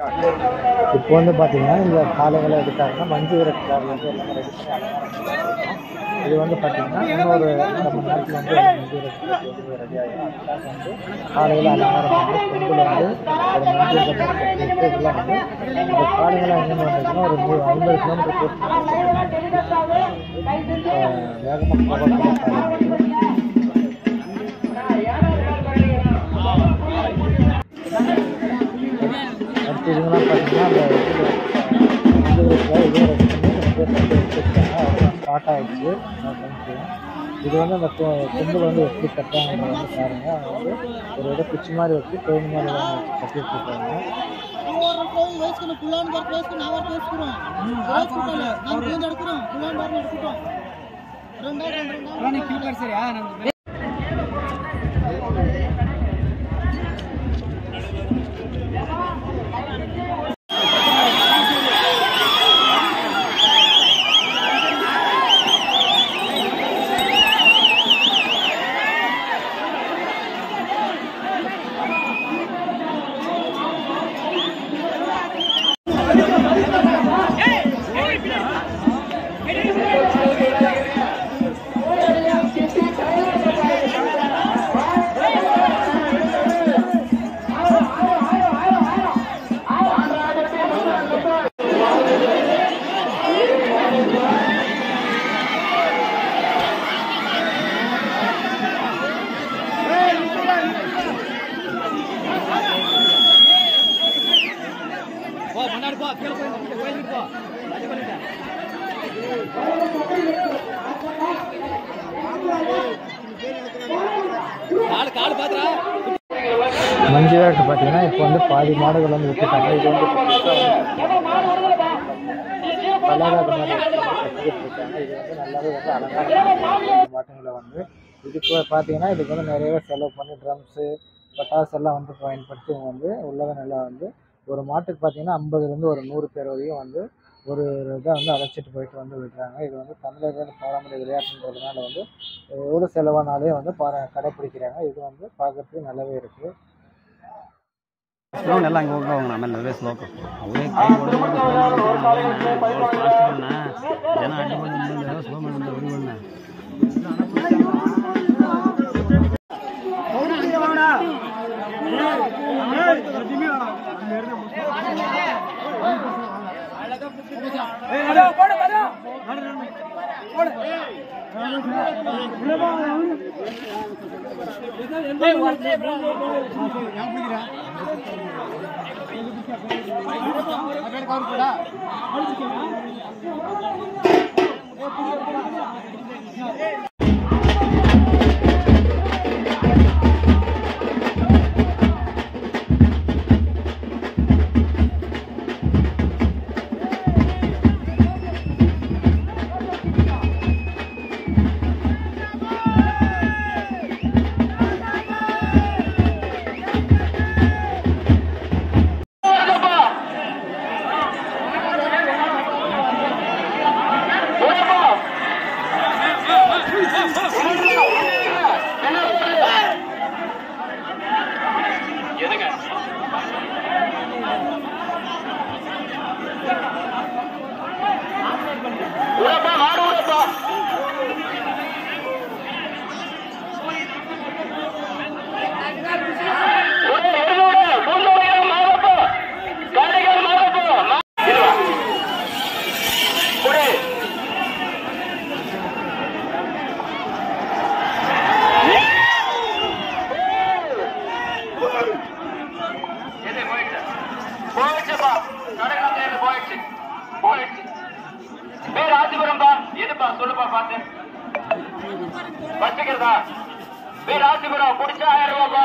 இப்போ வந்து பார்த்தீங்கன்னா இந்த காளைகளை எடுத்தாங்கன்னா மஞ்சு விரட்டு கார் வந்து எல்லாமே ரெடி பண்ணி அலங்காரம் பண்ணி வச்சிருக்கோம். இது வந்து பார்த்தீங்கன்னா இன்னொரு ரெண்டு மணி நேரத்தில் வந்து மஞ்சு விரட்டு கார் வந்து ரெடி ஆகிடும் அதுக்காக வந்து காலையில் அலங்காரம் பண்ணி பெண்கள் வந்து ஒரு மஞ்சள் கட்டை கட்டிட்டு இதெல்லாம் வந்து இந்த காளைகளாம் எங்கேருந்து வந்ததுன்னா ஒரு நூறு ஐம்பது கிலோமீட்டர் வேகமாக போகக்கூடிய காலை வந்து அடுத்து இதுங்கெல்லாம் பார்த்தீங்கன்னா அந்த இதில் இதுவும் ரெடி பண்ணி ரெண்டு பேர் வந்து வச்சுருக்காங்க ஸ்டார்ட் ஆகிடுச்சு ஃபங்க்ஷன் இது வந்து அந்த கொ- கொம்புல வந்து எப்படி கட்டுறாங்கன்னு வந்து பாருங்க அவங்க வந்து ஒரு இடம் குச்சி மாதிரி வச்சு பெயின் மாதிரி வச்சு கட்டிட்டு இருக்காங்க వేసుకుని పుల్లాని వరకు వేసుకుని ఆ వరకు వేసుకున్నాం వేసుకుంటాను నాకు ఏం అడుగుతున్నాం పుల్లాని వరకు అడుగుతాం రెండా రెండు రెండా மஞ்சு விரட்டு பார்த்தீங்கன்னா இப்போ வந்து பாதி மாடுகள் வந்து விட்டுட்டாங்க இது வந்து பல்லாத மாதிரி கட்டிக்கிட்டு இருக்காங்க இது வந்து நல்லாவே வந்து அலங்காரம் இந்த மாட்டுங்களை வந்து இதுக்கு பார்த்தீங்கன்னா இதுக்கு வந்து நிறையவே செலவு பண்ணி ட்ரம்ஸு பட்டாசு எல்லாம் வந்து பயன்படுத்தி இவங்க வந்து உள்ளதை நல்லா வந்து ஒரு மாட்டுக்கு பார்த்தீங்கன்னா ஐம்பதுலேருந்து ஒரு நூறு பேர் வரையும் வந்து ஒரு இதை வந்து அழைச்சிட்டு போயிட்டு வந்து விடுறாங்க இது வந்து தமிழர்கள் பாரம்பரிய விளையாட்டுன்றதுனால வந்து எவ்வளோ செலவானாலே வந்து பார கடைப்பிடிக்கிறாங்க இது வந்து பார்க்கறதுக்கு நல்லாவே இருக்குது ಸ್ಲೋನ್ ಎಲ್ಲ ಹಂಗೆ ಹೋಗೋಣ ಆಮೇಲೆ ನಡುವೆ ಸ್ಲೋಕು ಅವರೇ ಕೈ ಹೊಡೆದು ಫಾಸ್ಟ್ ಜನ ಅಡ್ಡ ಬಂದು ಸ್ಲೋ ಮಾಡಿ ಹೊಡಿಗೋಣ போயிடுச்சுப்பா கடைகள் தேர்வு போயிடுச்சு போயிடுச்சு பேர் ராசிபுரம்பா எதுப்பா சொல்லுப்பா பார்த்து வச்சுக்கிறதா பேர் ராசிபுரம் பிடிச்சா ஆயிரம் ரூபாப்பா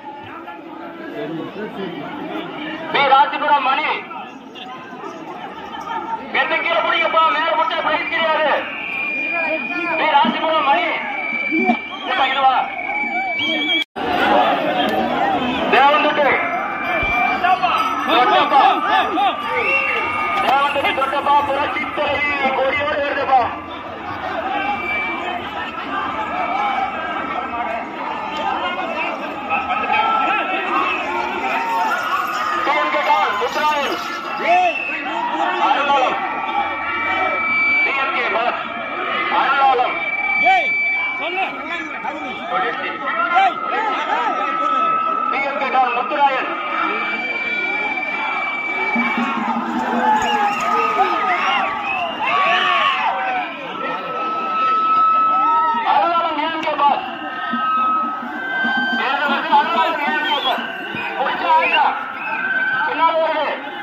பேர் ராசிபுரம் மணி எந்த கீழே பிடிங்கப்பா மேல பிடிச்சா பிரைஸ் கிடையாது பேர் ராசிபுரம் மணி ஏப்பா, இங்க வா தேவந்துட்டு தொட்டப்பா தேவந்துட்டு தொட்டப்பா புரட்சி தலைவி கொடியோடு வருதுப்பா டிஎன்கே கால் இஸ்ராயல் அருளாளம் டிஎம்கே பாஸ் அருளாளம் டிஎம்கே டான் முத்துராயன் அருளாளம் டிஎம்கே பாஸ் தேர்தலுக்கு அருளாளம் டிஎம்கே பாஸ் முடிச்ச ஆயிடா பின்னால் வருது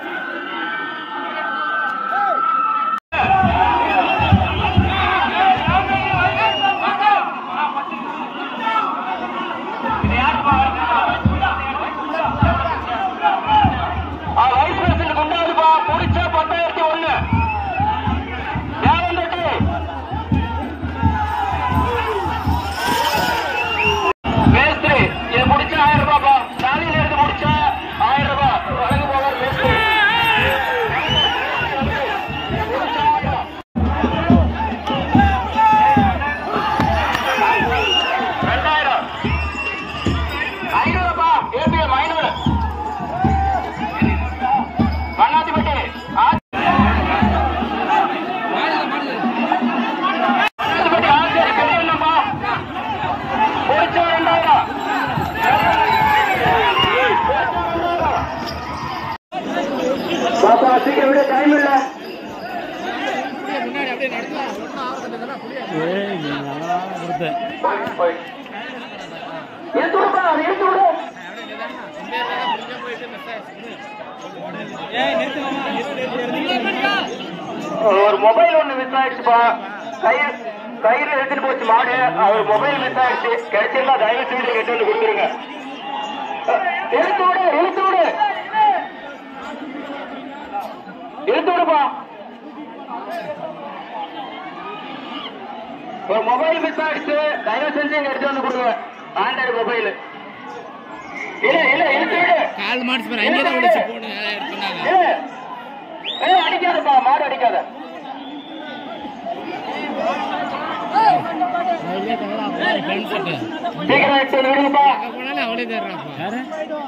வைஸ் பிரசிடண்ட் குண்டாதுப்பா முடிச்ச பத்தாயிரத்தி ஒண்ணு தேவந்தட்டு மேஸ்திரி இது முடிச்ச ஆயிரம் ரூபாய்ப்பா நாளையில இருந்து முடிச்ச ஆயிரம் ரூபாய் வழங்கு போவார் மேஸ்திரி முடிச்ச ஆயிரம். ரெண்டாயிரம் ஐநூறுப்பா ஏபிஎம் ஐநூறு மண்ணாத்திப்பட்டி மண்ணாத்திப்பட்டி ஆசிரியர் பெரிய என்னப்பா முடிச்ச ரெண்டாயிரம் பாப்பா சீக்கிரம் விட டைம் இல்ல எடுத்து விடுப்பா அதை எடுத்து விடு ஒரு மொபைல் ஒண்ணு மிஸ் ஆயிடுச்சுப்பா கயிறு கயிறு எடுத்துட்டு போச்சு மாடு அவர் மொபைல் மிஸ் ஆயிடுச்சு கிடைச்சிருந்தா தயவு செய்து எட்டு வந்து கொடுத்துருங்க அஹ், இழுத்து விடு இழுத்து விடு இழுத்து விடுப்பா ஒரு மொபைல் மிஸ் ஆயிடுச்சு தயவு செஞ்சு இங்க எடுத்து வந்து கொடுங்க ஆண்ட்ராய்டு மொபைல் இல்ல இல்ல இழுத்து விடு கால் மாடிச்சு பாரு அங்கே தான் விடுச்சு போடு எடுத்துனாங்க ஏய், ஏய், அடிக்காதப்பா மாடு அடிக்காத சீக்கிரம் எடுத்து வந்து விடுங்கப்பா போனாலும் அவளே தர்றாப்பா யாரு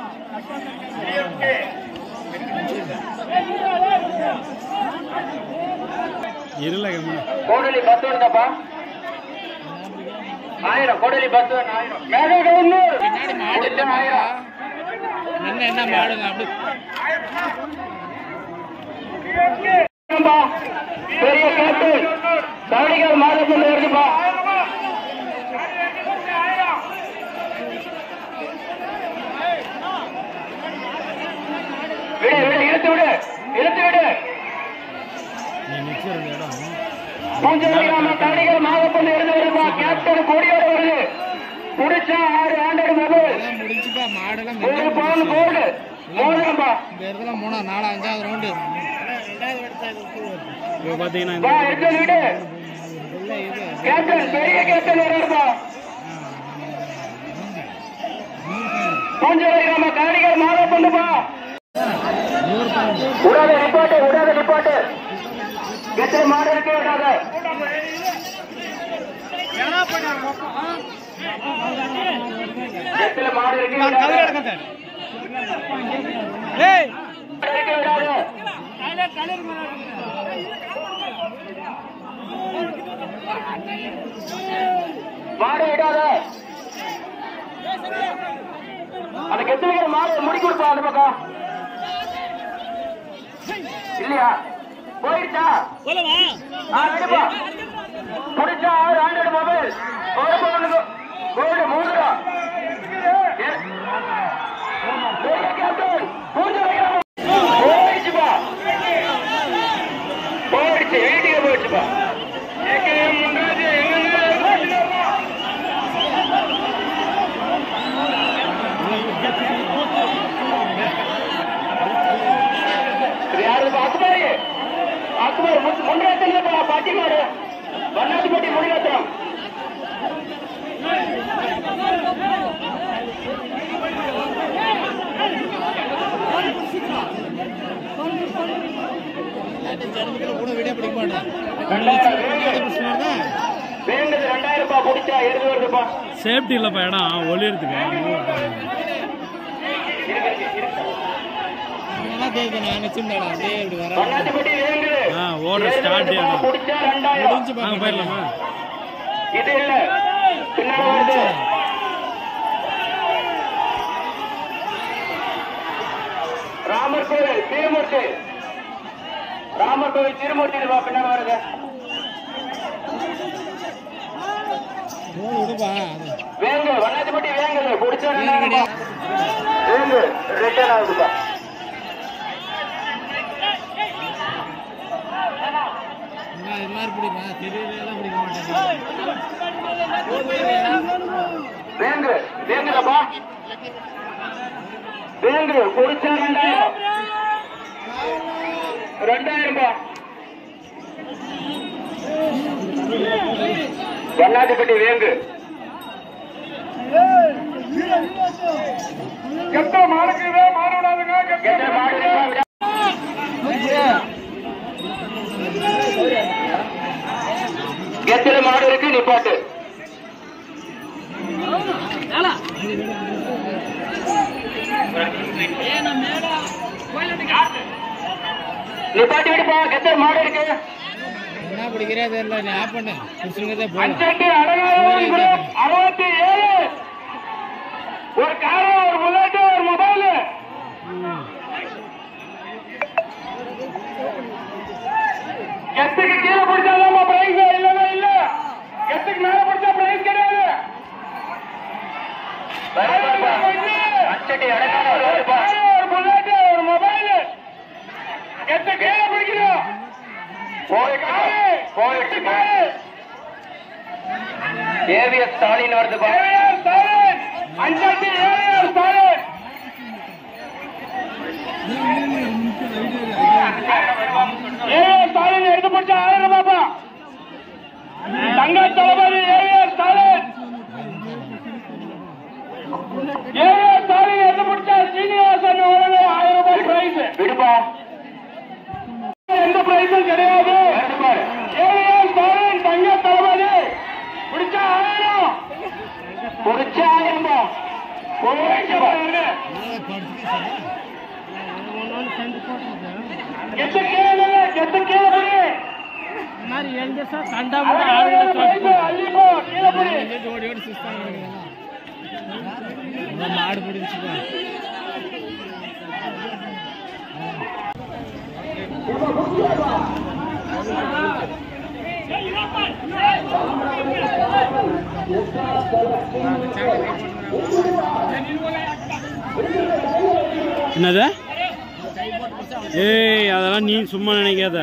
கோடலி பஸ் வருதாப்பா ஆயிரம் கோடலி பஸ் ஆயிரம் மேலே இன்னூறு பின்னாடி மாடு முடிச்ச ஆயிரம் என்ன என்ன மாடுங்க அப்படி ஏன்பா? பெரிய கேட்டு தவணிகள் மாதத்தில் வருதுப்பா விடு விடு இழுத்து விடு இழுத்து விடு பூஞ்சோடி கிராம தவணிகள் மாதத்தில் இருந்து வருதுப்பா கேப்டன் கொடியோட வருது குடிச்சா ஆறு ஆண்டர் மொபைல் எல்லாம் முடிஞ்சுப்பா மாடெல்லாம் ஒரு பவுன் கோல்டு மோதிரம்பா இந்த இடத்துல மூணா நாலா அஞ்சாவது ரவுண்டு பா எடுத்து விடு கேப்டன் பெரிய கேப்டன் வர்றாருப்பா பூஞ்சோலை கிராம தவணிகள் மாத பண்ணுப்பா விடாத நிப்பாட்டு விடாத நிப்பாட்டு எத்தனை மாடு இருக்க விடாத எத்தனை மாடு இருக்கு விடாத இருக்க விடாத மாடு விடாத அந்த கெத்துக்கிற மாடு முடி கொடுப்பா அந்த பக்கம் இல்லையா போயிடுச்சா ஆ எடுப்பா முடிச்சா ஆறு ஆண்ட்ராய்டு மொபைல் ஒரு பவுனுக்கு கோல்டு மூணு ரூபா ஏ, பெரிய கேப்டன், பூஜை வைக்கிறோம். போயிடுச்சுப்பா போயிடுச்சு வீட்டுக்கு போயிடுச்சுப்பா இது யாருப்பா அக்பர் அக்பர் முன்னேற்றப்பா பாட்டி மாடு வண்ணாதிப்பட்டி முனிரத்னம் கூட வீடியோ பிடிக்க மாட்டேன் வேண்டது ரெண்டாயிரம் ரூபாய் பிடிச்சா எழுதி வருதுப்பா சேஃப்டி இல்லைப்பா இடம் ஒளியறதுக்கு தெரியுது நான் நிச்சயம்டா அதே இப்படி வர பண்ணாட்டுப்பட்டி வேங்கு ஆ ஓடுற ஸ்டார்ட் குடிச்சா ரெண்டாயிரம் வாங்க போயிடலாமா இது இல்ல பின்னாடி வருது ராமர் கோவில் திருமூர்த்தி ராமர் கோவில் திருமூர்த்தி இதுவா பின்னாடி வருது போன் விடுப்பா அது வேங்கு வண்ணாத்திப்பட்டி வேங்குது குடிச்சா ரெண்டாயிரம் வேங்கு ரிட்டர்ன் ஆகுதுப்பா என்ன இது மாதிரி பிடிப்பா தெரியலாம் பிடிக்க மாட்டேன் வேங்கு வேங்குதப்பா வேங்கு குடிச்சா ரெண்டாயிரம் ரெண்டாயிரம் ரூபாய் வண்ணாதிப்பட்டி வேங்கு கெட்ட மாடுக்குதே மாடு விடாதுங்க கெட்ட மாடு கெத்தில மாடு இருக்கு நிப்பாட்டு நிப்பாட்டி விடுப்பா கெத்தல மாடு இருக்கு என்ன பிடிக்கிறே தெரியல நீ ஆப் பண்ண பிடிச்சிருக்கதே போதும் அஞ்செட்டு அடங்காதவன் குரூப் அறுபத்தி ஏழு ஒரு காரு ஒரு புல்லட் ஒரு மொபைல் கெத்துக்கு கீழே பிடிச்சாதான் பிரைஸ் இல்லவே இல்ல கெத்துக்கு மேல பிடிச்சா பிரைஸ் கிடையாது அஞ்செட்டு அடங்காதவன் ஒரு புல்லட் ஒரு மொபைல் கெத்து கீழே பிடிக்கணும் போயிட்டு போயிட்டு ஏவிஎஸ் ஸ்டாலின் வருது ஏவிஎஸ் ஸ்டாலின் அஞ்சாட்டி ஏவிஎஸ் ஸ்டாலின் ஏவிஎஸ் ஸ்டாலின் எடுத்து பிடிச்ச ஆளுங்க பாப்பா தங்க தளபதி ஏவிஎஸ் ஸ்டாலின் ஏவிஎஸ் ஸ்டாலின் எடுத்து பிடிச்ச சீனிவாசன் அவர்கள் ஆயிரம் ரூபாய் பிரைஸ் விடுப்பா எந்த பிரைஸும் கிடையாது ஏவிஎஸ் ஸ்டாலின் தங்க தளபதி பிடிச்சா ஆயிரம் பிடிச்சா ஆயிரம் கெட்டு கீழே கெட்டு கீழே புடி மாதிரி எங்க சார் சண்டை அள்ளிப்போ கீழே புடி ஓடி ஓடி சுஸ்தாங்க மாடு பிடிச்சிப்பா என்னது ஏய் அதெல்லாம் நீ சும்மா நினைக்காத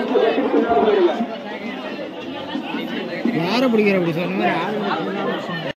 யாரை பிடிக்கிற அப்படி சொன்ன மாதிரி ஆள்